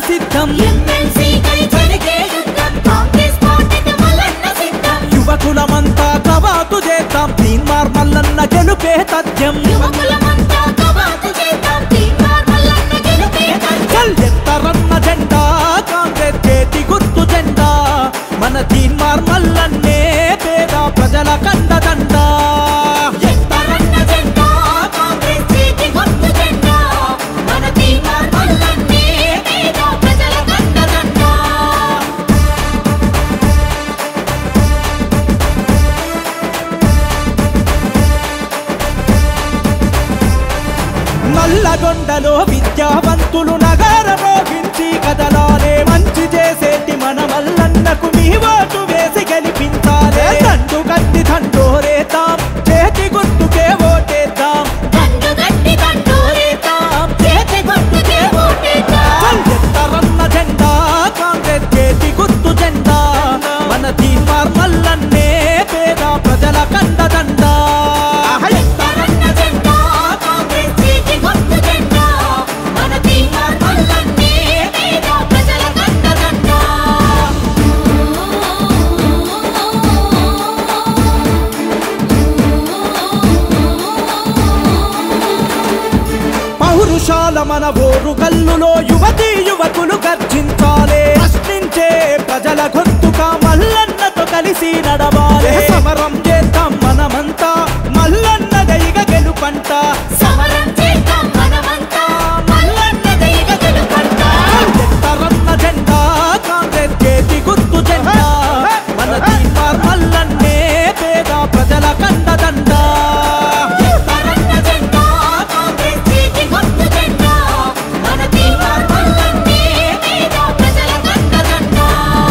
సిద్ధం ఎమ్మెల్సీ కై జరిగే యుద్ధం కాంగ్రెస్ పార్టీకి మల్లన్న సిద్ధం యువకులమంతా కవాతు చేద్దాం తీన్మార్ మల్లన్న గెలుపే తథ్యం యువకులమంతా కవాతు చేద్దాం తీన్మార్ మల్లన్న గెలుపే తథ్యం చల్ ఎత్తరన్న జెండా కాంగ్రెస్ చేతి గుర్తు జెండా మన తీన్మార్ మల్లన్నే పేద ప్రజల కండదండా ఎత్తరన్న జెండా కాంగ్రెస్ చేతి గుర్తు జెండా మన తీన్మార్ మల్లన్నే పేద ప్రజల కండదండా నల్లగొండలో విద్యావంతులు నగరమోగించి కదలాలే మంచి చేసేటి మన మల్లన్నకు మీ ఓటు వేసి గెలిపించాలే దండు కట్టి దండోరేతాం చేతి గుర్తుకే ఓటేద్దాం దండు గట్టి దండోరేద్దాం చేతి గుర్తుకే ఓటేద్దాం ఎత్తరన్న జెండా కాంగ్రెస్ చేతి గుర్తు జెండా మన తీర్మార్ మల్లన్నే పేద ప్రజల కండదండా ఎత్తరన్న జెండా కాంగ్రెస్ చేతి గుర్తు జెండా మన తీన్మార్ మల్లన్నే పేద ప్రజల కండదండా పౌరుషాల మన ఓరు కల్లులో యువతీ యువకులు గర్జించాలే ప్రశ్నించే ప్రజల గొంతుగా మల్లన్నతో కలిసి నడవాలి సమరం చేద్దాం మనమంతా మల్లన్న దైగ గెలుపంట సమరం చేద్దాం మనమంతా మల్లన్న దైవ గెలుపంట ఎత్తరన్న జెండా కాంగ్రెస్ చేతి గుర్తు జెండా మన తీర్మార్ మల్లన్నే పేద ప్రజల కండదండా ఎత్తరన్న జెండా కాంగ్రెస్ చేతి గుర్తు జెండా మన తీన్మార్ మల్లన్నే పేద ప్రజల కండదండా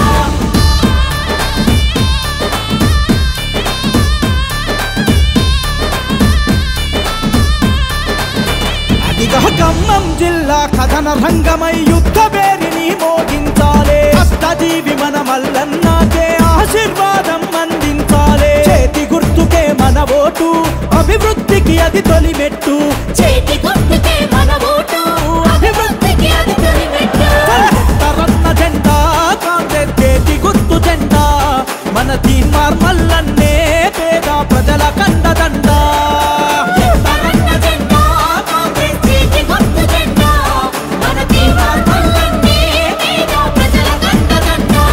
అదిగా ఖమ్మం జిల్లా కథన రంగమై యుద్ధ పేరిని మోగించాలే అష్టజీవి మన మల్లన్నాకే ఆశీర్వాదం అందించాలే చేతి గుర్తుకే మన ఓటు అభివృద్ధికి అది తొలి మెట్టు చేతి గుర్తుకే మన ఓటు అభివృద్ధికి అది తొలిమెట్టు తరన్న జెండా కాంగ్రెస్ చేతి గుర్తు జెండా మన తీన్మార్ మల్లన్నే పేద ప్రజల కండదండా ఎత్తరన్న జెండా కాంగ్రెస్ చేతి గుర్తు జెండా మన తీన్మార్ మల్లన్నే పేద ప్రజల కండదండా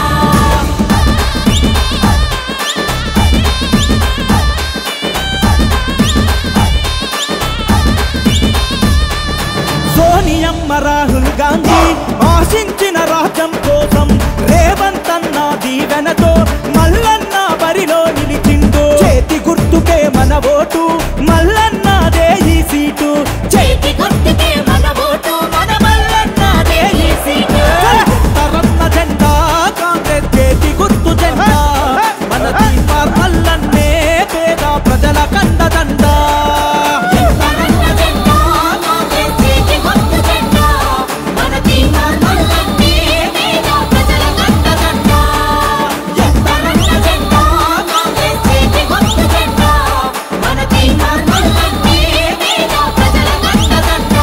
సోనియమ్మ రాహుల్ గాంధీ ఆశించిన రాజ్యం కోసం రేవంత్ అన్న దీవెనతో మల్లన్న బరిలో నిలిచిండు చేతి గుర్తుకే మన ఓటు మల్లన్నదే ఈ సీటు చేతి గుర్తుకే మన ఓటు మన మల్లన్నదే ఈ సీటు తరన్న జెండా కాంగ్రెస్ చేతి గుర్తు జెండా మన తీర్మార్ మల్లన్నే పేద ప్రజల కండదండా ఎత్తరన్న జెండా కాంగ్రెస్ చేతి గుర్తు జెండా మన తీన్మార్ మల్లన్నే పేద ప్రజల కండదండా ఎత్తరన్న జెండా కాంగ్రెస్ చేతి గుర్తు జెండా మన తీన్మార్ మల్లన్నే పేద ప్రజల కండదండా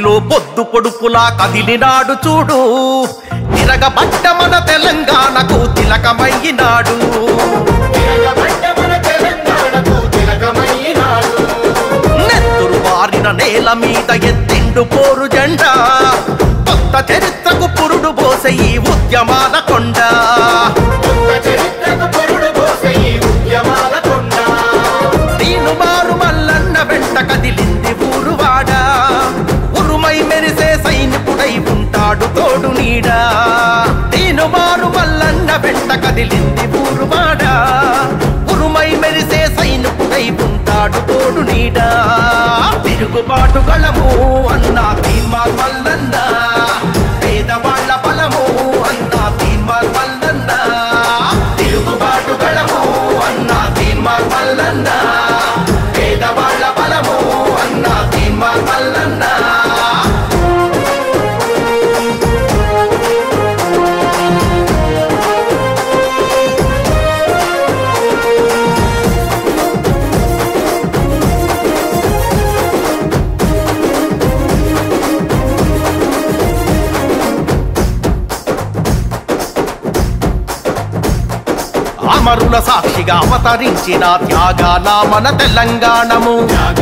ఊపిరిలో పొద్దు పొడుపులా కదిలినాడు చూడు తిరగబడ్డ మన తెలంగాణకు తిలకమయ్యినాడు నెత్తురు వారిన నేల మీద ఎత్తిండు పోరు జెండా కొత్త చరిత్రకు పురుడు పోసే ఈ ఉద్యమాల కొండ నేను మారు మల్లన్న వెంట కదిలింది ఊరువాడ ఉరుమై మెరిసే సైనికుడై ఉంటాడు తోడు నీడా నేను మారు మల్లన్న వెంట కదిలింది ఊరువాడ ఉరుమై మెరిసే సైనికుడై ఉంటాడు తోడు నీడా తిరుగుబాటు గళము అన్నా తీర్మార్ మల్లన్న పేదవాళ్ళ బలము అన్నా తీర్మార్ మల్లన్న తిరుగుబాటు గళము అన్నా తీర్మార్ మల్లన్న పేదవాళ్ళ బలము అన్నా తీర్మార్ మల్లన్న అమరుల సాక్షిగా అవతరించిన త్యాగాల మన తెలంగాణము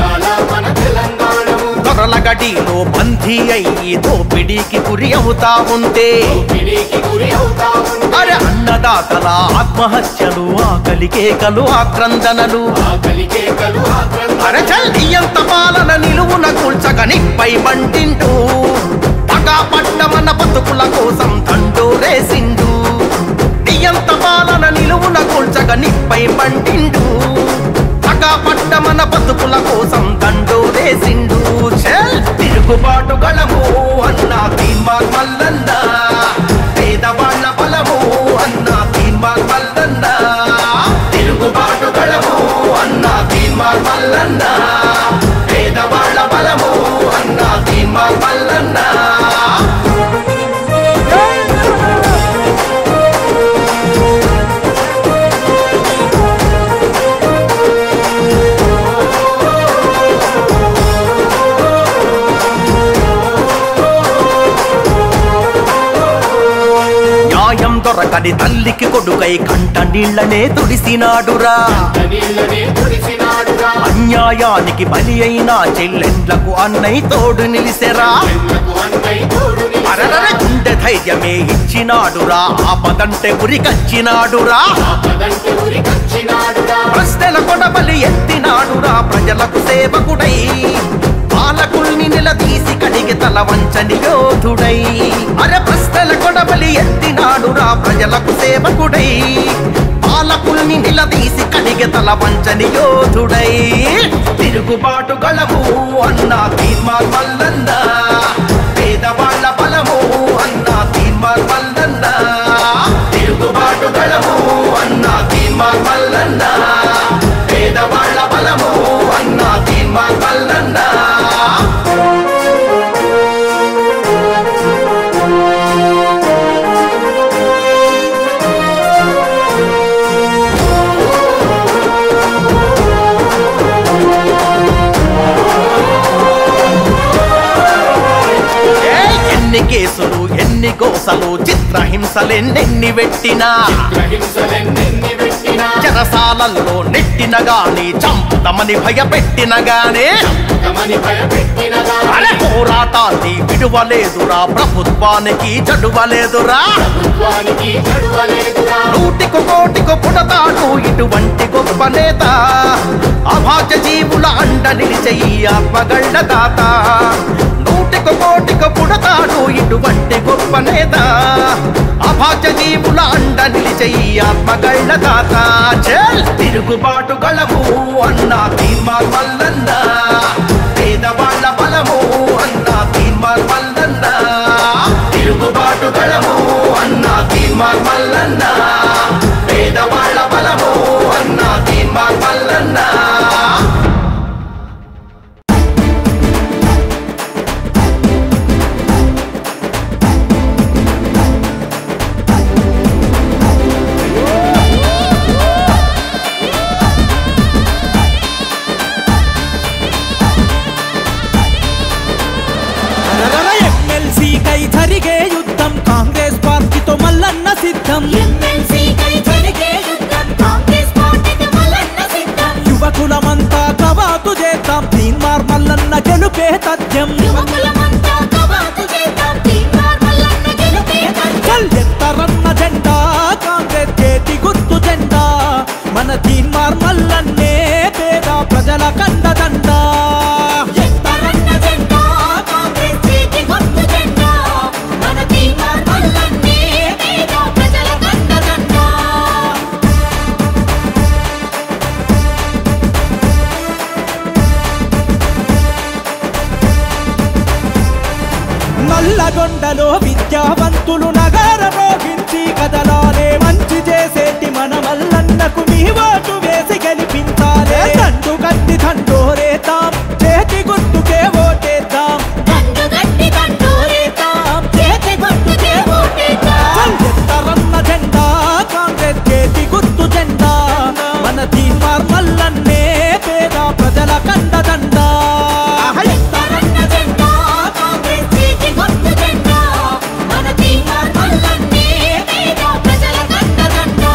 దొరల గడిలో బందీ అయ్యి దోపిడీకి గురి అవుతా ఉంటే అరే అన్నదాతల ఆత్మహత్యలు ఆకలి కేకలు ఆక్రందనలు అరే చల్లి ఎంత పాలన నిలువున కూల్చక నిప్పై మంటింటూ పగా పట్ట మన బతుకుల కోసం దండోరేసిండు నియంత పాలన నిలువున కూల్చక నిప్పై మంటిండు పగా పట్ట మన బతుకుల కోసం దండోరేసిండు చల్ తిరుగుబాటు గళము అన్నా తీర్మార్ మల్లన్న పేదవాళ్ళ బలము అన్నా తీర్మార్ మల్లన్న తిరుగుబాటు గళము అన్నా తీర్మార్ మల్లన్న పేదవాళ్ళ బలము అన్నా తీర్మార్ మల్లన్న న్యాయం దొరకని తల్లికి కొడుకై కంట నీళ్లనే తుడిసినాడురా అన్యాయానికి బలి అయిన చెల్లెండ్లకు అన్నయ్య తోడు నిలిసెరా అరరర గుండె ధైర్యమే ఇచ్చినాడురా ఆపదంటే ఉరికచ్చినాడురా ప్రశ్నల కొడబలి ఎత్తినాడురా ప్రజలకు సేవకుడై పాలకుల్ని నిలదీసి కడిగి తల వంచని యోధుడై అరే ప్రశ్నల కొడబలి ఎత్తినాడురా ప్రజలకు సేవకుడై పాలకుల్ని నిలదీసి కడిగి తల వంచని యోధుడై తిరుగుబాటు గళము అన్నా తీర్మార్ మల్లన్న పేదవాళ్ళ బలము అన్నా తీర్మార్ మల్లన్న తిరుగుబాటు గళము అన్నా తీర్మార్ మల్లన్న పేదవాళ్ళ బలము అన్నా తీర్మార్ మల్లన్న ఏయ్, ఎన్ని కేసులు ఎన్ని గోసలు చిత్రహింసలెన్నెన్ని పెట్టినా చెరసాలల్లో నెట్టిన గాని చంపుతామని భయపెట్టిన గానే అరే పోరాటాన్ని విడువలేదురా ప్రభుత్వానికి చడువలేదురా నూటికు కోటికు పుడతాడు ఇటువంటి గొప్ప నేత అభాగ్య జీవుల అండ నిలిచే ఈ ఆత్మగళ్ళ దాత నూటికు కోటికు పుడతాడు ఇటువంటి గొప్ప నేత అభాగ్య జీవుల అండ నిలిచే ఈ ఆత్మగళ్ళ దాత చల్ తిరుగుబాటు గళము అన్నా తీర్మార్ మల్లన్న పేదవాళ్ళ బలము అన్నా తీర్మార్ మల్లన్న తిరుగుబాటు గళము అన్నా తీర్మార్ మల్లన్న పేదవాళ్ళ బలము అన్నా తీర్మార్ మల్లన్న నల్లగొండలో విద్యావంతులు నగర మోగించి కదలాలే మంచి చేసేటి మన మల్లన్నకు మీ ఓటు వేసి గెలిపించాలే దండు కట్టి దండోరేతాం చేతి గుర్తుకే ఓటేద్దాం దండు గట్టి దండోరేతాం చేతి గుర్తుకే ఓటేద్దాం ఎత్తరన్న జెండా కాంగ్రెస్ చేతి గుర్తు జెండా మన తీర్మార్ మల్లన్నే పేద ప్రజల కండదండా ఎత్తరన్న జెండా కాంగ్రెస్ చేతి గుర్తు జెండా మన తీర్మార్ మల్లన్నే పేద ప్రజల కండదండా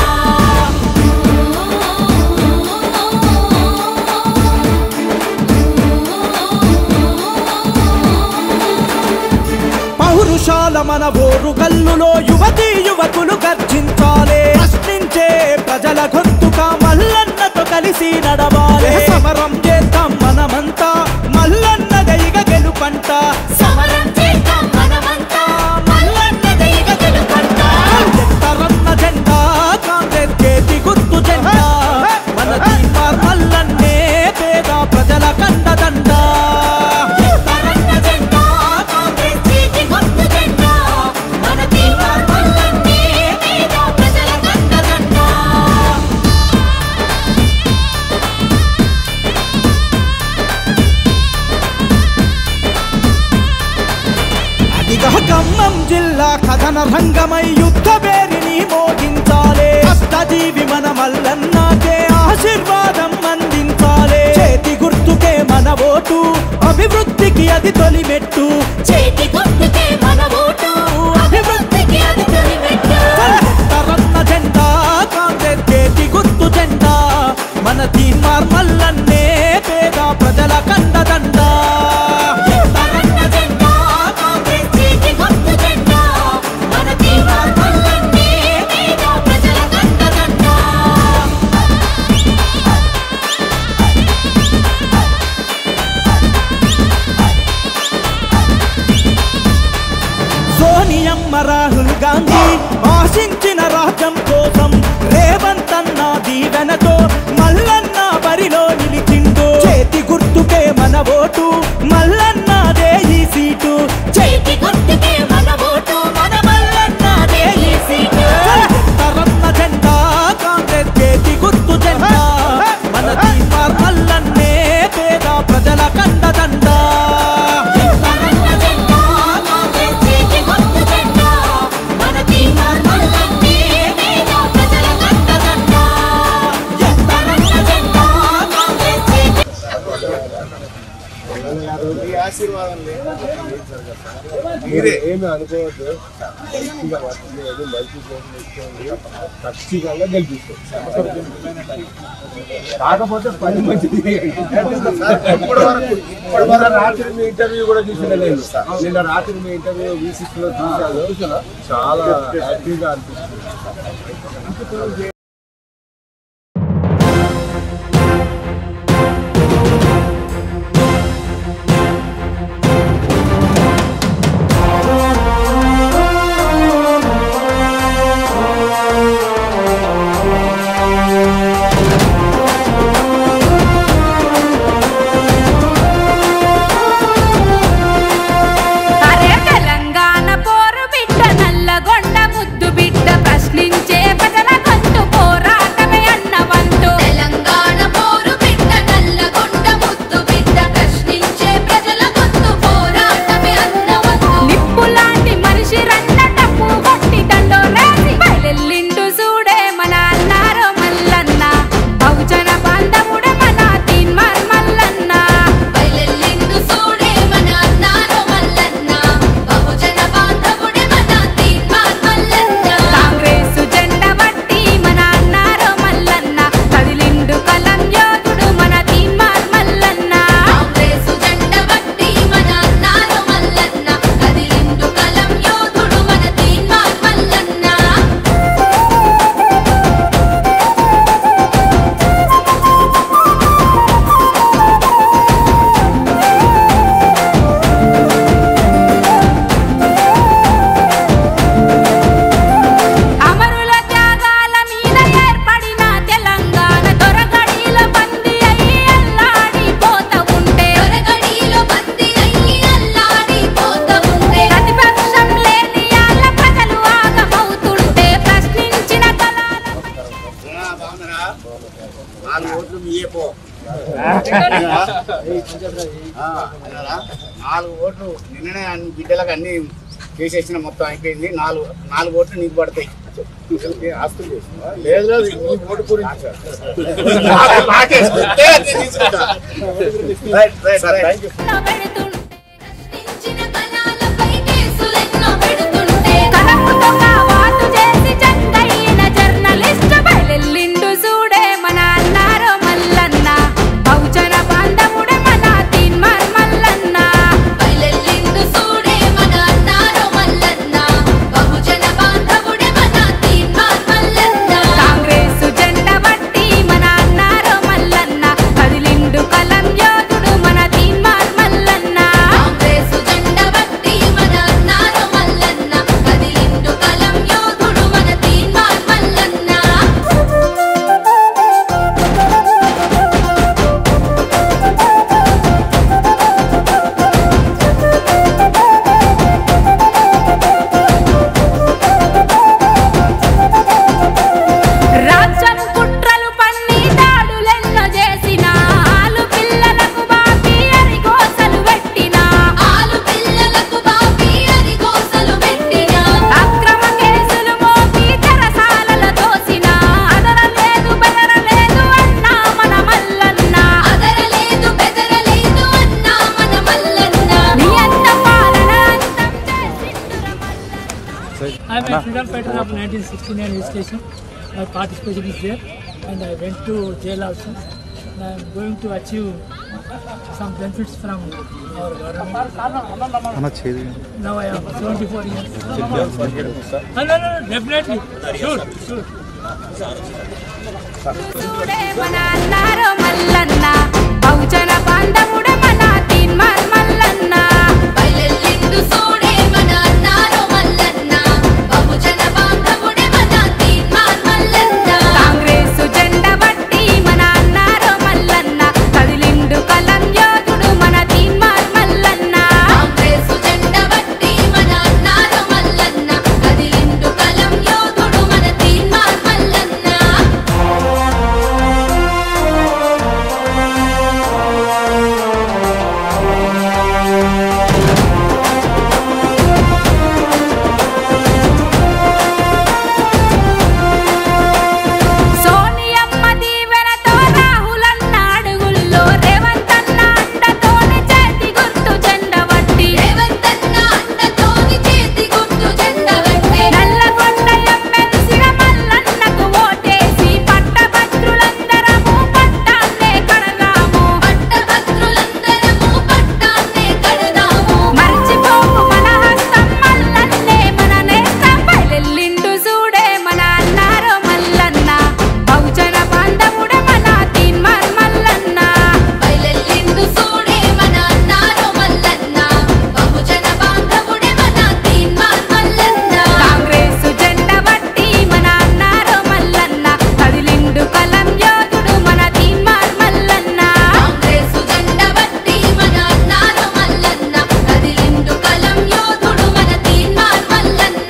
పౌరుషాల మన ఓరు కల్లులో యువతీ యువకులు గర్జించాలే ప్రశ్నించే ప్రజల గొంతుక మల్లన్నతో కలిసి నడవాలే సమరం చేద్దాం మనమంతా మల్లన్న దైగ గెలుపంట సమరం చేద్దాం మనమంతా మల్లన్న దైవ గెలుపంట ఎత్తరన్న జెండా కాంగ్రెస్ చేతి గుర్తు జెండా మన తీర్మార్ మల్లన్నే పేద ప్రజల కండదండా ఎత్తరన్న జెండా కాంగ్రెస్ చేతి గుర్తు జెండా మన తీర్మార్ మల్లన్నే పేద ప్రజల కండదండా అదిగా ఖమ్మం జిల్లా కథన రంగమై యుద్ధ పేరిని మోగించాలే అష్టజీవి మన మల్లన్నాకే ఆశీర్వాదం అందించాలే చేతి గుర్తుకే మన ఓటు అభివృద్ధికి అది తొలి మెట్టు చేతి గుర్తుకే మన ఓటు అభివృద్ధికి అది తొలిమెట్టు తరన్న జెండా కాంగ్రెస్ చేతి గుర్తు జెండా మన తీర్మార్ మల్లన్నే పేద ప్రజల కండదండా ఎత్తరన్న జెండా కాంగ్రెస్ చేతి గుర్తు జెండా మన తీర్మార్ మల్లన్నే పేద ప్రజల కండదండా సోనియమ్మ రాహుల్ గాంధీ ఆశించిన రాజ్యం కోసం రేవంత్ అన్న దీవెనతో మల్లన్న బరిలో నిలిచిండు చేతి గుర్తుకే మన ఓటు మల్లన్నదే ఈ సీటు చేతి గుర్తుకే మన ఓటు మన మల్లన్నదే ఈ సీటు తరన్న జెండా కాంగ్రెస్ చేతి గుర్తు జెండా మన తీర్మార్ మల్లన్నే పేద ప్రజల కండదండా ఎత్తరన్న జెండా కాంగ్రెస్ చేతి గుర్తు జెండా మన తీర్మార్ మల్లన్నే పేద ప్రజల కండదండా ఎత్తరన్న జెండా కాంగ్రెస్ చేతి మీ ఆశీర్వాదం మీరే ఏమి అనుకోవద్దు మంచిగా వర్తించేది మంచి కోసం ఇచ్చేయండి ఖచ్చితంగా గెలిపిస్తాం కాకపోతే పని మంచిది ఇప్పటి వరకు ఇప్పటి వరకు రాత్రి మీ ఇంటర్వ్యూ కూడా చూసిన నేను నిన్న రాత్రి మీ ఇంటర్వ్యూ వీసిక్స్ లో చూశాను చాలా హ్యాపీగా అనిపిస్తుంది అరే తెలంగాణ పోరు బిడ్డ నల్లగొండ ముద్దు బిడ్డ ప్రశ్నించే ప్రజల గొంతు ఆ, అన్నారా? నాలుగు ఓట్లు నిన్ననే అన్ని బిడ్డలకు అన్ని చేసేసిన మొత్తం అయిపోయింది నాలుగు నాలుగు ఓట్లు నీకు పడతాయి లేదు లేదు నీ ఓటు గురించి నాకు- నాకే ఇస్తే అది తీసుకుంటా. రైట్ రైట్ రైట్ ప్రశ్నించిన కళాలపై కేసులెన్నో పెడుతుంటే కలపుతో కావాతు చేసి చక్కయిన జర్నలిస్ట్ బయలెల్లిండు చూడే మన అన్నారో మల్లన్న బహుజన బాంధవుడే మన తీన్మార్ మల్లన్న బయలెల్లిండు సూడే మన అన్నారో మల్లన్న బహుజన బాంధవుడే మన తీన్మార్ మల్లన్న కాంగ్రెస్ జెండ బట్టి మన అన్నారో మల్లన్న కదిలిండు కలం యోధుడు మన తీన్మార్ మల్లన్న కాంగ్రెసు జెండ బట్టి మన అన్నారో మల్లన్న కదిలిండు కలం యోధుడు మన తీన్మార్ మల్లన్న రాజ్యం కుట్రలు పన్ని దాడులెన్నో చేసిన ఆలు పిల్లలకు బాపి అని గోసలు పెట్టిన ఆలు పిల్లలకు బాపి అని గోసలు పెట్టిన అక్రమ కేసులు మోపి చెరసాలలో తోసిన అదరలేదు బెదరలేదు అన్నా మన మల్లన్న అదరలేదు బెదరలేదు అన్నా మన మల్లన్న నీ అంత పాలన అంతం చేసిండుర I'm a freedom fighter of 1969 registration. My participation is there, and I went to jail also. And I am going to achieve some benefits from our government. Now I am 74 years. No, no, no, definitely. Sure, sure. చూడే మన అన్నారో మల్లన్న బహుజన బాంధవుడే మన తీన్మార్ మల్లన్న బయలెల్లిండు సూడే మన అన్నారో మల్లన్న బహుజన బాంధవుడే మన తీన్మార్ మల్లన్న కాంగ్రెస్ జెండ బట్టి మన అన్నారో మల్లన్న కదిలిండు కలం యోధుడు మన తీన్మార్ మల్లన్న కాంగ్రెసు జెండ బట్టి మన అన్నారో మల్లన్న కదిలిండు కలం యోధుడు మన తీన్మార్ మల్లన్న సోనియమ్మ దీవెనతో రాహులన్న అడుగుల్లో రేవంత్ అన్న అండతోని చేతి గుర్తు జెండ బట్టి రేవంతన్న అండతోని చేతి గుర్తు జెండ బట్టి నల్లగొండ ఎమ్మెల్సీల మల్లన్నకు ఓటేసి పట్టభద్రులందరము పట్టాన్నే కడదాము పట్టభద్రులందరము పట్టాన్నే కడదాము మర్చిపోకు మన హస్తం మల్లన్నే మన నేస్తం బయలెల్లిండు చూడే మన అన్నారో మల్లన్న బహుజన బాంధవుడే మన తీన్మార్ మల్లన్న బయలెల్లిండు సూడే మన అన్నారో మల్లన్న బహుజన బాంధవుడే మన తీన్మార్ మల్లన్న కాంగ్రెస్ జెండ బట్టి మన అన్నారో మల్లన్న కదిలిండు కలం యోధుడు మన తీన్మార్ మల్లన్న కాంగ్రెసు జెండ బట్టి మన అన్నారో మల్లన్న కదిలిండు కలం యోధుడు మన తీన్మార్ మల్లన్న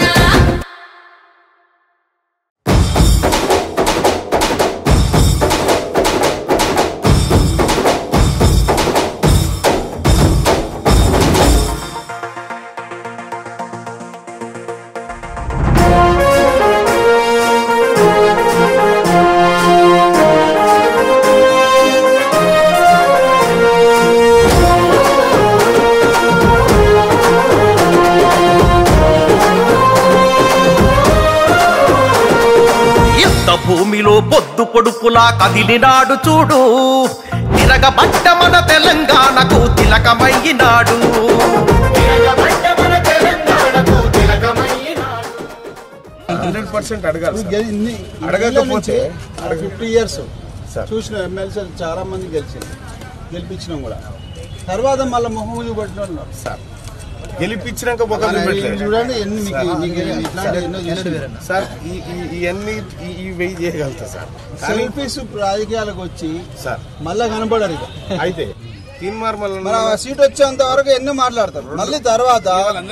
యుద్ధ భూమిలో పొద్దు పొడుపులా కదిలినాడు చూడు తిరగబట్ట మన తెలంగాణకు తిలకమయ్యినాడు హండ్రెడ్ పర్సెంట్ అడగాలి సార్. ఇన్ని అడగకపోతే ఫిఫ్టీ ఇయర్స్ సార్. చూసిన ఎమ్మెల్సీలు చాలా మంది గెలిచింది గెలిపించినాం కూడా తర్వాత మళ్ళీ మొహం చూపెట్టిన వాళ్ళు ఉన్నారు. సార్ గెలిపించినాక ఒక మన ఇవి చూడండి ఎన్ని మీకు మీకు ఇట్లాంటి ఎన్నో చూసారు సార్ ఈ ఈ- ఇవన్నీ ఈ- ఈ వెయ్యి చేయగలుగుతా సార్ కానీ సెల్ఫీస్ రాజకీయాలకు వచ్చి సార్ మళ్ళా కనపడరు ఇక అయితే తీన్మార్ మన మల్లన్న సీట్ వచ్చేంత వరకు ఎన్ని మాట్లాడతారు మళ్ళీ తర్వాత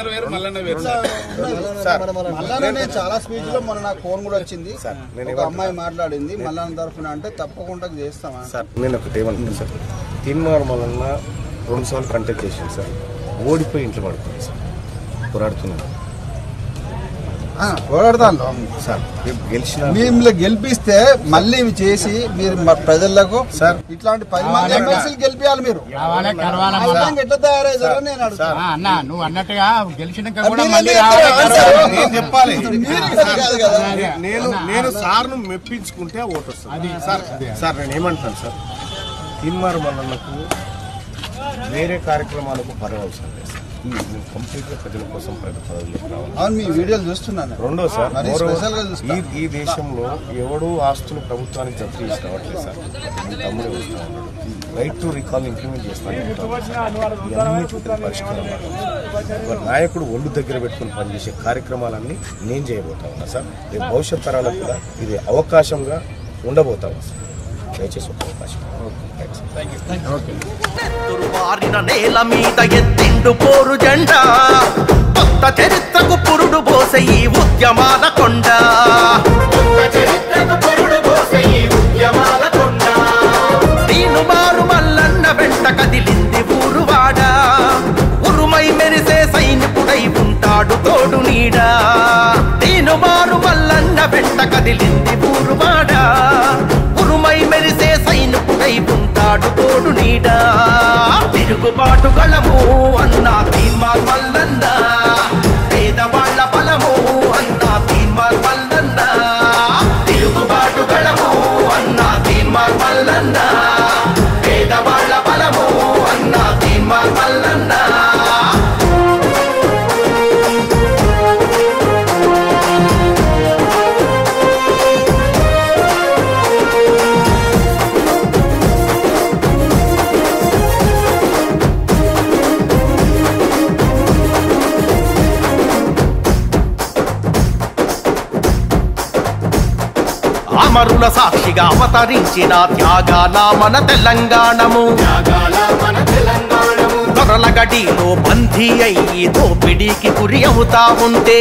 సార్ మళ్ళా నేను చాలా స్పీచ్ లో మొన్న నాకు ఫోన్ కూడా వచ్చింది సార్, నేను ఒక ఏమంటున్నా? అమ్మాయి మాట్లాడింది మళ్ళా తరఫున అంటే తప్పకుండా చేస్తామా సార్ నేను ఒకటి ఏమంటున్నా సార్ తీన్మార్ మల్లన్న రెండు సార్లు కంటెక్ట్ చేశాను సార్ ఓడిపోయి ఇంట్లో పడుతుంది సార్ పోరాడుతున్నాను ఆ, పోరాడతాను సార్ రేపు గెలిచిన మిమ్మల్ని గెలిపిస్తే మళ్ళీ ఇవి చేసి మీరు మా ప్రజలకు సార్ ఇట్లాంటి పది మంది ఎమ్మెల్సీలు గెలిపించాలి మీరు రావాలే కలవాలే ఆ విధంగా ఎట్లా తయారయ్యారని నేను అడుగుతాను ఆ, అన్న నువ్వు అన్నట్టుగా గెలిచినాక కూడా మీరే మళ్ళీ చెప్తారా? రావాలే, సార్, కలవాలే. నేను చెప్పాలి మీరు ఇక్కడ కాదు కదా నేను నేను సార్ను మెప్పించుకుంటే ఆ ఓటు వస్తుంది సార్ సార్ నేను ఏమంటాను సార్ తీన్మార్ మల్లన్నకు వేరే కార్యక్రమాలకు పరవలసిన లేదు సార్ నేను కంప్లీట్గా ప్రజల కోసం ప్రజల పదవులకు రావాలి అవును మీ వీడియోలు చూస్తున్నాను రెండో సార్ మరి moreover, స్పెషల్ గా చూస్తా. ఈ ఈ దేశంలో ఎవడు ఆస్తులు ప్రభుత్వానికి జప్తు చేసి రావట్లేదు సార్ మీ తమ్ముడే వస్తూ ఉన్నాడు రైట్ టు రికాల్ ఇంప్లిమెంట్ చేస్తాను ఇవన్నిటికీ పరిష్కారం మార్గం. ఒక నాయకుడు ఒళ్ళు దగ్గర పెట్టుకుని పనిచేసే కార్యక్రమాలన్నీ నేను చేయబోతా ఉన్నా సార్ రేపు భవిష్యత్ తరాలకు కూడా ఇది అవకాశంగా ఉండబోతా ఉన్నా సార్ దయచేసి ఒక అవకాశం థ్యాంక్స్ తురువారిన నేల మీద ఎత్తిండు పోరు జెండా కొత్త చరిత్రకు పురుడు పోసే ఈ ఉద్యమాల కొండ కొత్త చరిత్రకు పురుడు పోసే ఈ ఉద్యమాల కొండ దీను మారు మల్లన్న వెంట కదిలింది ఊరువాడ ఉరుమై మెరిసే సైనికుడై ఉంటాడు తోడు నీడా దీను మారు మల్లన్న వెంట కదిలింది ఊరువాడ ఉరుమై మెరిసే సైనికుడై ఉంటాడు తోడు నీడా తిరుగుబాటు గళము అన్నా తీర్మార్ మల్లన్న పేదవాళ్ల బలము అన్నా తీర్మార్ మల్లన్న తిరుగుబాటు గళము అన్నా తీర్మార్ మల్లన్న పేదవాళ్ల బలము అన్నా తీర్మార్ మల్లన్న అమరుల సాక్షిగా అవతరించిన త్యాగాల మన తెలంగాణము దొరల గడిలో బందీ అయ్యి దోపిడీకి గురి అవుతా ఉంటే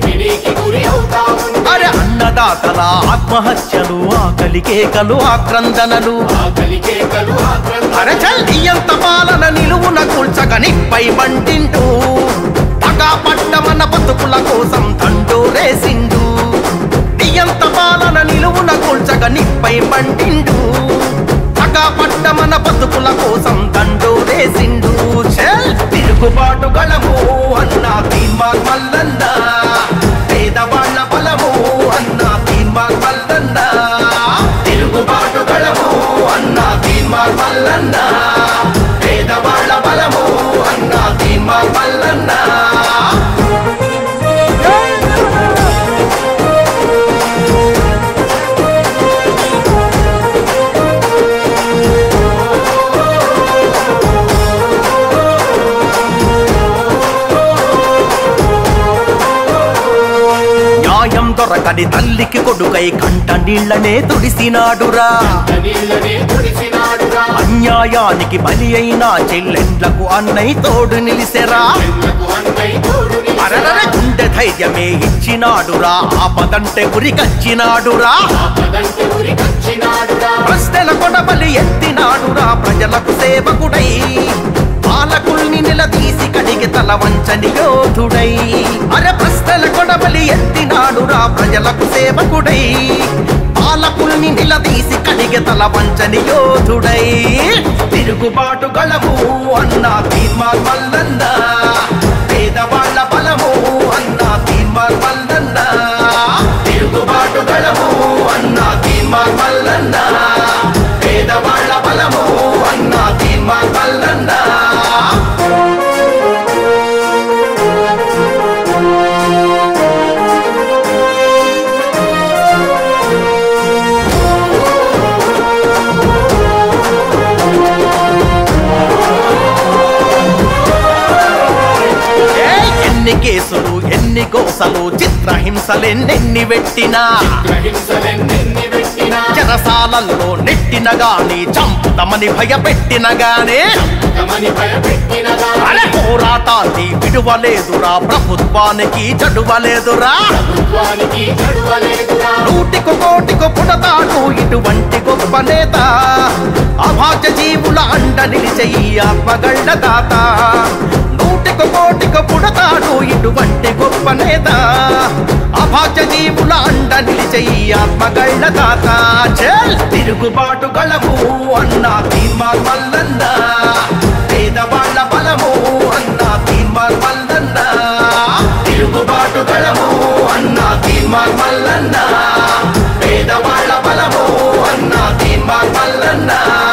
అరే అన్నదాతల ఆత్మహత్యలు ఆకలి కేకలు ఆక్రందనలు అరే చల్లి ఎంత పాలన నిలువున కూల్చగ నిప్పై మంటింటూ పగా పట్టమన బతుకుల కోసం దండోరేసిండు నియంత పాలన నిలువున కూల్చగ నిప్పై మంటిండు పగా పట్టమన బతుకుల కోసం దండోరేసిండు చెల్ తిరుగుబాటు గళము అన్నా తీర్మార్ మల్లన్న పేదవాళ్ల బలము అన్నా తీర్మార్ మల్లన్న తిరుగుబాటు గళము అన్నా తీర్మార్ మల్లన్న పేదవాళ్ల బలము అన్నా తీర్మార్ మల్లన్న న్యాయం దొరకని తల్లికి కొడుకై కంట నీళ్లనే తుడిసినాడురా అన్యాయానికి బలి అయిన చెల్లెండ్లకు అన్నయ్య తోడు నిలిసెరా అరరర గుండె ధైర్యమే ఇచ్చినాడురా ఆపదంటే ఉరికచ్చినాడురా ప్రశ్నల కొడబలి ఎత్తినాడురా ప్రజలకు సేవకుడై పాలకుల్ని నిలదీసి కడిగి తల వంచని యోధుడై అరే ప్రశ్నల కొడబలి ఎత్తినాడురా ప్రజలకు సేవకుడై పాలకుల్ని నిలదీసి కడిగి తల వంచని యోధుడై తిరుగుబాటు గళము అన్నా తీర్మార్ మల్లన్న పేదవాళ్ల బలము అన్నా తీర్మార్ మల్లన్న తిరుగుబాటు గళము అన్నా తీర్మార్ మల్లన్న పేదవాళ్ల బలము అన్నా తీర్మార్ మల్లన్న ఎన్ని కోసలు చిత్రహింసలెన్నెన్ని పెట్టినా చెరసాలల్లో నెట్టిన గాని చంపుతమని భయపెట్టిన గానే అరే పోరాటాన్ని విడువలేదురా ప్రభుత్వానికి చడువలేదురా నూటికు కోటికు పుడతాడు ఇటువంటి గొప్ప నేత అభాజ జీవుల అండ నిలిచే ఈ ఆత్మగళ్ళ దాత నూటికు కోటికు పుడతాడు ఇటువంటి గొప్ప నేత అభాజ జీవుల అండ నిలిచే ఈ ఆత్మగళ్ళ దాత చెల్ తిరుగుబాటు గళము అన్న తీర్మార్ మల్లన్న పేదవాళ్ళ బలము అన్న తీర్మార్ మల్లన్న తిరుగుబాటు గళము అన్న తీర్మార్ మల్లన్న పేదవాళ్ళ బలము అన్న తీర్మార్ మల్లన్న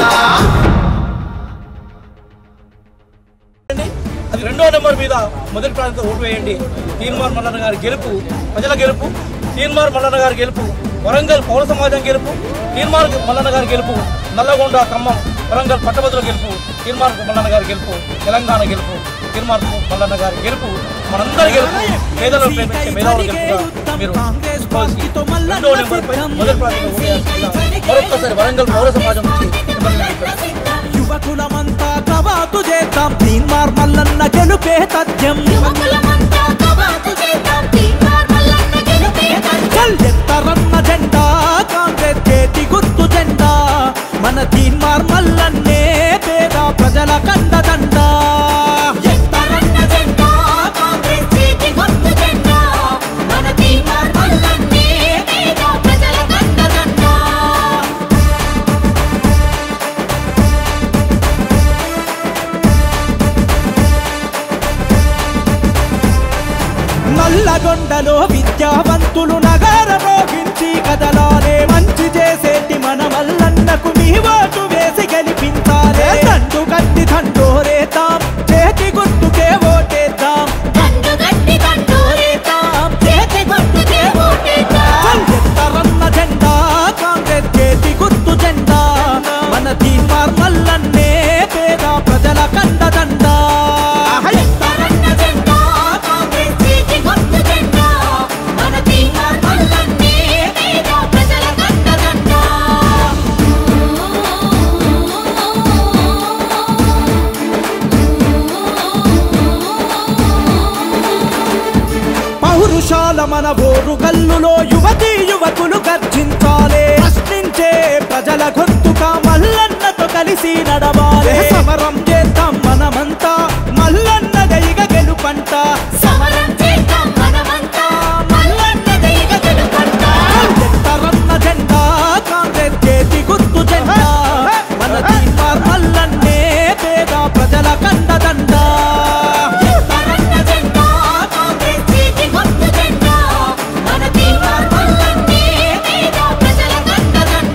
అది రెండో నెంబర్ మీద మొదటి ప్రాంతం ఓటు వేయండి తీన్మార్ మల్లన్న గారి గెలుపు ప్రజల గెలుపు తీన్మార్ మల్లన్న గారి గెలుపు వరంగల్ పౌర సమాజం గెలుపు తీన్మార్ మల్లన్న గారి గెలుపు నల్లగొండ ఖమ్మం వరంగల్ పట్టభద్రుల గెలుపు తీన్మార్ మల్లన్న గారి గెలుపు తెలంగాణ గెలుపు తీన్మార్ మల్లన్న గారి గెలుపు మనందరి గెలుపు పేదలను ప్రేమించే మేధావుల గెలుపుగా మీరు భావించి రెండో నెంబర్ పై మొదటి ప్రాంతంలో ఓటు వేయాల్సిందిగా మరొక్కసారి వరంగల్ పౌర సమాజం నుంచి మిమ్మల్ని విజ్ఞప్తి. యువకులమంతా కవాతు చేద్దాం తీన్మార్ మల్లన్న గెలుపే తథ్యం యువకులమంతా కవాతు చేద్దాం తీన్మార్ మల్లన్న గెలుపే తథ్యం. చల్ ఎత్తరన్న జెండా కాంగ్రెస్ చేతి గుర్తు జెండా మన తీన్మార్ మల్లన్నే పేద ప్రజల కండదండ ఎత్తరన్న జెండా కాంగ్రెస్ చేతి గుర్తు జెండా మన తీన్మార్ మల్లన్నే పేద ప్రజల కండదండ నల్లగొండలో విద్యావంతులు నగర రోగించి కదలాలే మంచి చేసేటి మన మల్లన్నకు మీ ఓటు వేసి గెలిపించాలే దండు కట్టి దండోరేతాం చేతి గుర్తుకే ఓటేద్దాం దండు గట్టి దండోరేతాం చేతి గుర్తుకే ఓటేద్దాం ఎత్తరన్న జెండా కాంగ్రెస్ చేతి గుర్తు జెండా మన తీర్మార్ మల్లన్నే పేద ప్రజల కండదండ ఎత్తరన్న జెండా కాంగ్రెస్ చేతి గుర్తు జెండా మన తీన్మార్ మల్లన్నే పేద ప్రజల కండదండ పౌరుషాల మన ఓరు గల్లులో యువతి యువకులు గర్జించాలే ప్రశ్నించే ప్రజల గొంతుక మల్లన్నతో కలిసి నడవాలి సమరం చేద్దాం మనమంతా మల్లన్న గైగ గెలుపంట సమరం చేద్దాం మనమంతా మల్లన్న దైవ గెలుపంట ఎత్తరన్న జెండా కాంగ్రెస్ చేతి గుర్తు జెండా మన తీర్మార్ మల్లన్నే పేద ప్రజల కండదండ ఎత్తరన్న జెండా కాంగ్రెస్ చేతి గుర్తు జెండా మన తీన్మార్ మల్లన్నే పేద ప్రజల కండదండ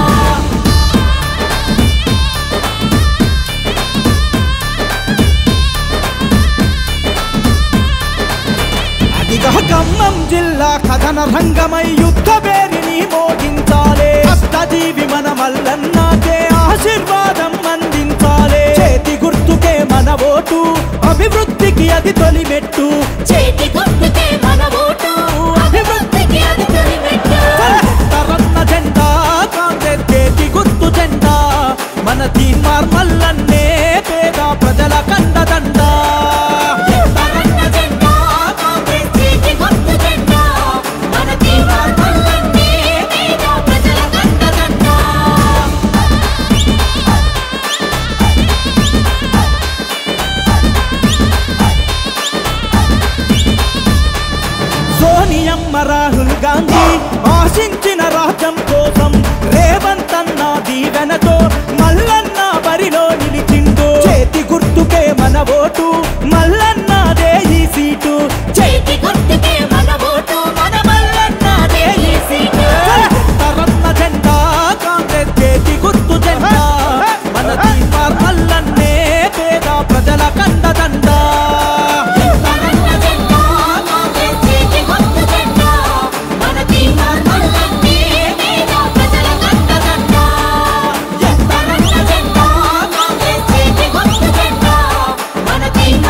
అదిగా ఖమ్మం జిల్లా కథన రంగమై యుద్ధ పేరిని మోగించాలే కష్టజీవి మన మల్లన్నాకే ఆశీర్వాదం అందించాలే చేతి గుర్తుకే మన ఓటు అభివృద్ధికి అది తొలిమెట్టు చేతి గుర్తుకే మన ఓటు అభివృద్ధికి అది తొలిమెట్టు తరన్న జెండా కాంగ్రెస్ చేతి గుర్తు జెండా మన తీర్మార్ మల్లన్నే పేద ప్రజల కండదండ ఎత్తరన్న జెండా కాంగ్రెస్ చేతి గుర్తు జెండా మన తీన్మార్ మల్లన్నే పేద ప్రజల కండదండ సోనియమ్మ రాహుల్ గాంధీ ఆశించిన రాజ్యం కోసం రేవంత్ అన్న దీవెనతో మల్లన్న బరిలో నిలిచిండు చేతి గుర్తుకే మన ఓటు మల్లన్నదే ఈ సీటు చేతి గుర్తుకే మన ఓటు మన మల్లన్నదే ఈ సీటు తరన్న జెండా కాంగ్రెస్ చేతి గుర్తు జెండా మన తీర్మార్ మల్లన్నే పేద ప్రజల కండదండ ఎత్తరన్న జెండా కాంగ్రెస్ చేతి గుర్తు జెండా మన తీన్మార్ మల్లన్నే పేద ప్రజల కండదండ ఎత్తరన్న జెండా కాంగ్రెస్ చేతి గుర్తు జెండా మన తీన్మార్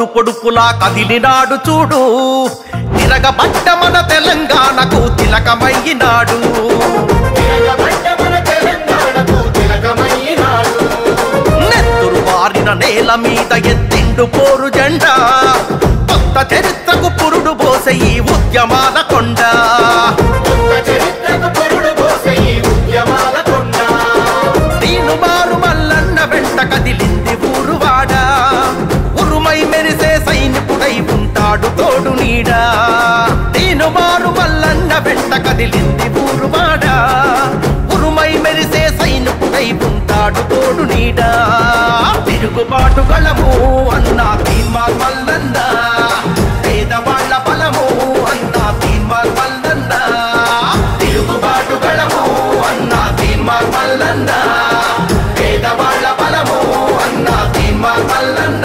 పొడుపులా కదిలినాడు చూడు తిరగబడ్డ మన తెలంగాణకు తిలకమయ్యినాడు నెత్తురు వారిన నేల మీద ఎత్తిండు పోరు జెండా కొత్త చరిత్రకు పురుడు పోసే ఈ ఉద్యమాల కొండ దీను మారు మల్లన్న వెంట కదిలింది ఊరువాడ ఉరుమై మెరిసే సైనికుడై ఉంటాడు తోడు నీడా దీను మారు మల్లన్న వెంట కదిలింది ఊరువాడ ఉరుమై మెరిసే సైనికుడై ఉంటాడు తోడు నీడా తిరుగుబాటు గళము అన్నా తీర్మార్ మల్లన్న పేదవాళ్ళ బలము అన్నా తీర్మార్ మల్లన్న తిరుగుబాటు గళము అన్నా తీర్మార్ మల్లన్న పేదవాళ్ళ బలము అన్నా తీర్మార్ మల్లన్న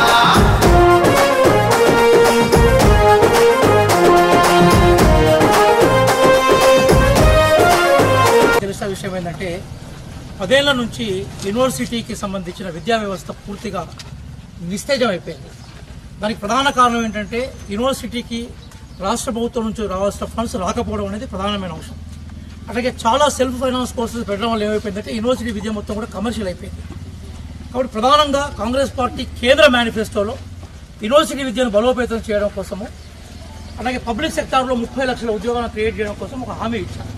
తెలిసిన విషయం ఏంటంటే పదేళ్ల నుంచి యూనివర్సిటీకి సంబంధించిన విద్యా వ్యవస్థ పూర్తిగా నిస్తేజం అయిపోయింది దానికి ప్రధాన కారణం ఏంటంటే యూనివర్సిటీకి రాష్ట్ర ప్రభుత్వం నుంచి రావాల్సిన ఫండ్స్ రాకపోవడం అనేది ప్రధానమైన అంశం అలాగే చాలా సెల్ఫ్ ఫైనాన్స్ కోర్సెస్ పెట్టడం వల్ల ఏమైపోయిందంటే యూనివర్సిటీ విద్య మొత్తం కూడా కమర్షియల్ అయిపోయింది కాబట్టి ప్రధానంగా కాంగ్రెస్ పార్టీ కేంద్ర మేనిఫెస్టోలో యూనివర్సిటీ విద్యను బలోపేతం చేయడం కోసము అలాగే పబ్లిక్ సెక్టార్లో ముప్పై లక్షల ఉద్యోగాలను క్రియేట్ చేయడం కోసం ఒక హామీ ఇచ్చారు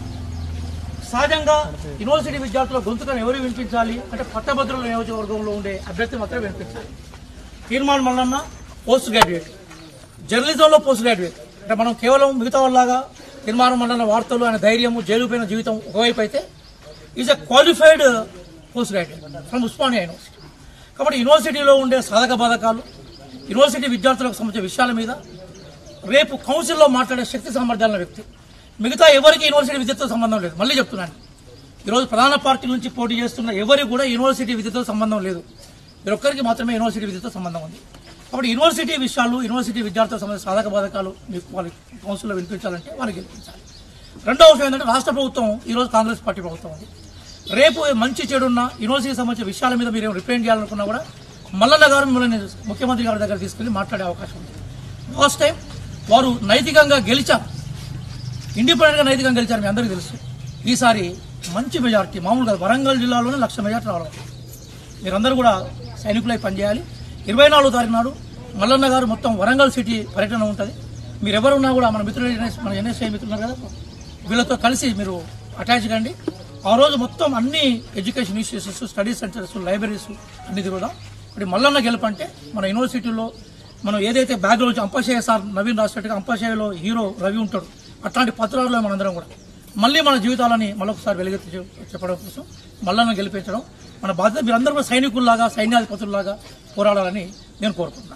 సహజంగా యూనివర్సిటీ విద్యార్థుల గొంతుకను ఎవరు వినిపించాలి అంటే పట్టభద్రుల నియోజకవర్గంలో ఉండే అభ్యర్థి మాత్రమే వినిపించాలి తీర్మానం మల్లన్న పోస్ట్ గ్రాడ్యుయేట్ జర్నలిజంలో పోస్ట్ గ్రాడ్యుయేట్ అంటే మనం కేవలం మిగతా వాళ్ళలాగా తీర్మానం మల్లన్న వార్తలు ఆయన ధైర్యము జైలుపోయిన జీవితం ఒకవైపు అయితే is a qualified post graduate from Osmania university కాబట్టి యూనివర్సిటీలో ఉండే సాధక బాధకాలు యూనివర్సిటీ విద్యార్థులకు సంబంధించిన విషయాల మీద రేపు కౌన్సిల్లో మాట్లాడే శక్తి సామర్థ్యాల వ్యక్తి మిగతా ఎవరికి యూనివర్సిటీ విద్యతో సంబంధం లేదు మళ్ళీ చెప్తున్నాను ఈరోజు ప్రధాన పార్టీ నుంచి పోటీ చేస్తున్న ఎవరికి కూడా యూనివర్సిటీ విద్యతో సంబంధం లేదు వీరొక్కరికి మాత్రమే యూనివర్సిటీ విద్యతో సంబంధం ఉంది కాబట్టి యూనివర్సిటీ విషయాలు యూనివర్సిటీ విద్యార్థులకు సంబంధించిన సాధక బాధకాలు మీకు వాళ్ళకి కౌన్సిల్లో వినిపించాలంటే వాళ్ళకి గెలిపించాలి రెండవ విషయం ఏంటంటే రాష్ట్ర ప్రభుత్వం ఈరోజు కాంగ్రెస్ పార్టీ ప్రభుత్వం ఉంది రేపు మంచి చెడున్న యూనివర్సిటీకి సంబంధించిన విషయాల మీద మీరు రిప్రజెంట్ చేయాలనుకున్నా కూడా మల్లన్న గారు మిమ్మల్ని ముఖ్యమంత్రి గారి దగ్గర తీసుకెళ్లి మాట్లాడే అవకాశం ఉంది లాస్ట్ టైం వారు నైతికంగా గెలిచారు ఇండిపెండెంట్గా నైతికంగా గెలిచారు మీ అందరికీ తెలుసు ఈసారి మంచి మెజార్టీ మామూలుగా వరంగల్ జిల్లాలోనే లక్ష మెజార్టీ రావడం మీరందరూ కూడా సైనికులై పనిచేయాలి ఇరవై నాలుగో తారీఖు నాడు మల్లన్న గారు మొత్తం వరంగల్ సిటీ పర్యటన ఉంటుంది మీరు ఎవరున్నా కూడా మన మిత్రులు NS మన ఎన్ఎస్ఐ మిత్రులు ఉన్నారు కదా వీళ్ళతో కలిసి మీరు అటాచ్ కండి ఆ రోజు మొత్తం అన్ని education institutions study centres libraries అన్ని తిరుగుదాం ఇప్పుడు మల్లన్న గెలుపంటే మన యూనివర్సిటీలో మనం ఏదైతే బ్యాగ్ నుంచి అంపశయ సార్ నవీన్ రాసినట్టుగా అంపశయలో హీరో రవి ఉంటాడు అట్లాంటి పత్రాల్లో మనందరం కూడా మళ్ళీ మన జీవితాలని మరొకసారి వెలుగెత్తి చెప్- చెప్పడం కోసం మల్లన్న గెలిపించడం మన బాధ్యత మీరందరూ కూడా సైనికుల్లాగా సైన్యాధిపతుల్లాగా పోరాడాలని నేను కోరుకుంటున్నాను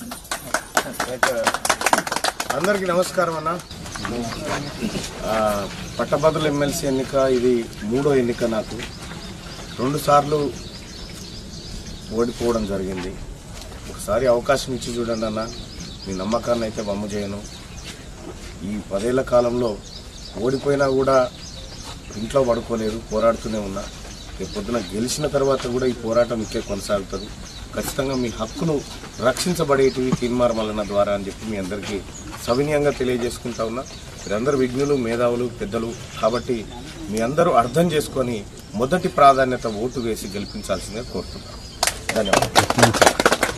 అందరికీ నమస్కారం అన్న ఆ, పట్టభద్రుల ఎమ్మెల్సీ ఎన్నిక ఇది మూడో ఎన్నిక నాకు రెండు సార్లు ఓడిపోవడం జరిగింది ఒకసారి అవకాశం ఇచ్చి చూడండి అన్న మీ నమ్మకాన్ని అయితే వమ్ము చేయను ఈ పదేళ్ల కాలంలో ఓడిపోయినా కూడా ఇంట్లో పడుకోలేదు పోరాడుతూనే ఉన్నా రేపు పొద్దున గెలిచిన తర్వాత కూడా ఈ పోరాటం ఇక్కే కొనసాగుతుంది ఖచ్చితంగా మీ హక్కును రక్షించబడేటివి తీర్మార్ మల్లన ద్వారా అని చెప్పి మీ అందరికీ సవినయంగా తెలియజేసుకుంటా ఉన్నా మీరందరూ విఘ్నులు మేధావులు పెద్దలు కాబట్టి మీ అందరూ అర్థం చేసుకొని మొదటి ప్రాధాన్యత ఓటు వేసి గెలిపించాల్సిందిగా కోరుతున్నాను ధన్యవాదాలు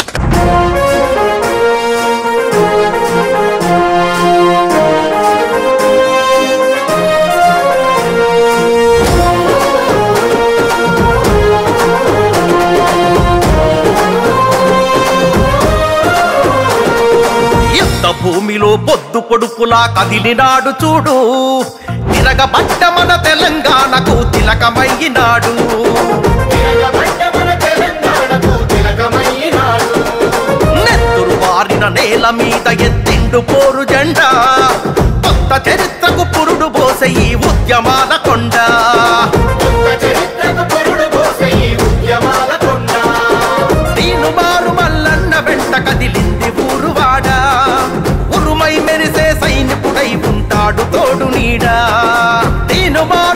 యుద్ధ భూమిలో పొద్దు పొడుపులా కదిలినాడు చూడు తిరగబడ్డ మన తెలంగాణకు తిలకమయ్యినాడు నెత్తురు వారిన నేల మీద ఎత్తిండు పోరు జెండా కొత్త చరిత్రకు పురుడు పోసే ఈ ఉద్యమాల